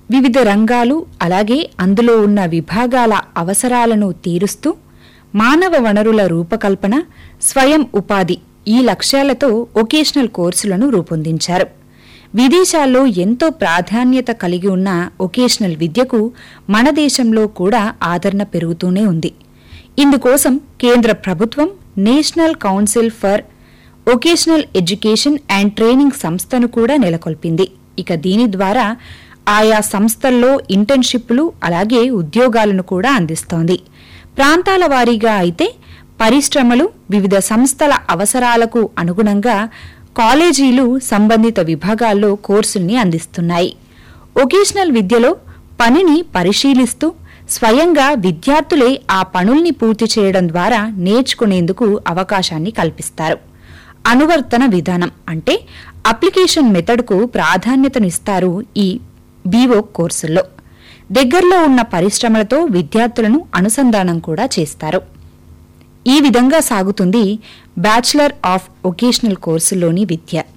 వివిధ రంగాలు అలాగే అందులో ఉన్న విభాగాల అవసరాలను తీరుస్తూ మానవ వనరుల రూపకల్పన స్వయం ఉపాధి ఈ లక్ష్యాలతో వొకేషనల్ కోర్సులను రూపొందించారు విదేశాల్లో ఎంతో ప్రాధాన్యత కలిగి ఉన్న వొకేషనల్ విద్యకు మన దేశంలో కూడా ఆదరణ పెరుగుతూనే ఉంది ఇందుకోసం కేంద్ర ప్రభుత్వం national council for vocational education and training సంస్థను కూడా నెలకొల్పింది ఇక దీని ద్వారా ఆయా సంస్థల్లో ఇంటర్న్షిప్లు అలాగే ఉద్యోగాలను కూడా అందిస్తోంది ప్రాంతాల వారీగా అయితే పరిశ్రమలు వివిధ సంస్థల అవసరాలకు అనుగుణంగా కాలేజీలు సంబంధిత విభాగాల్లో కోర్సుల్ని అందిస్తున్నాయి వొకేషనల్ విద్యలో పనిని పరిశీలిస్తూ స్వయంగా విద్యార్థులే ఆ పనుల్ని పూర్తి చేయడం ద్వారా నేర్చుకునేందుకు అవకాశాన్ని కల్పిస్తారు అనువర్తన విధానం అంటే అప్లికేషన్ మెథడ్కు ప్రాధాన్యతనిస్తారు ఈ బీవో కోర్సుల్లో దగ్గరలో ఉన్న పరిశ్రమలతో విద్యార్థులను అనుసంధానం కూడా చేస్తారు ఈ విధంగా సాగుతుంది బ్యాచిలర్ ఆఫ్ వొకేషనల్ కోర్సులోని విద్య